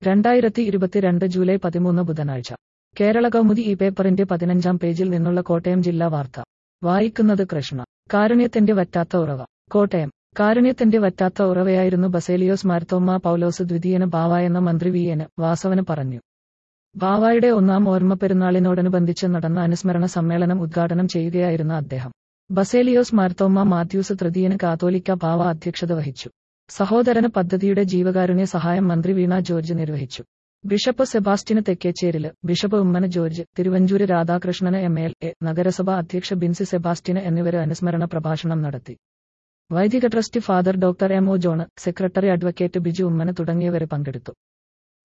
രണ്ടായിരത്തി ഇരുപത്തിരണ്ട് ജൂലൈ പതിമൂന്ന് ബുധനാഴ്ച കേരള കൗമുദി ഈ പേപ്പറിന്റെ പതിനഞ്ചാം പേജിൽ നിന്നുള്ള കോട്ടയം ജില്ലാ വാർത്ത വായിക്കുന്നത് കൃഷ്ണ കാരുണ്യത്തിന്റെ വറ്റാത്ത ഉറവ കോട്ടയം കാരുണ്യത്തിന്റെ വറ്റാത്ത ഉറവയായിരുന്നു ബസേലിയോസ് മാർത്തോമ്മ പൗലോസ് ദ്വിതീയന് ബാവ എന്ന മന്ത്രി വി എന് വാസവന് പറഞ്ഞു ബാവായുടെ ഒന്നാം ഓർമ്മ പെരുന്നാളിനോടനുബന്ധിച്ച് നടന്ന അനുസ്മരണ സമ്മേളനം ഉദ്ഘാടനം ചെയ്യുകയായിരുന്ന അദ്ദേഹം ബസേലിയോസ് മാർത്തോമ്മ മാത്യൂസ് തൃതീയന് കാതോലിക്ക ബാവ അധ്യക്ഷത വഹിച്ചു സഹോദരന് പദ്ധതിയുടെ ജീവകാരുണ്യ സഹായം മന്ത്രി വീണ ജോർജ് നിർവഹിച്ചു bishop Sebastian Thekkecherry bishop Oommen George Thiruvanchoor Radhakrishnan M L A നഗരസഭ അധ്യക്ഷ ബിൻസി സെബാസ്റ്റിന് എന്നിവര് അനുസ്മരണ പ്രഭാഷണം നടത്തി വൈദിക trustee father doctor M O John secretary advocate Biju Oommen തുടങ്ങിയവര് പങ്കെടുത്തു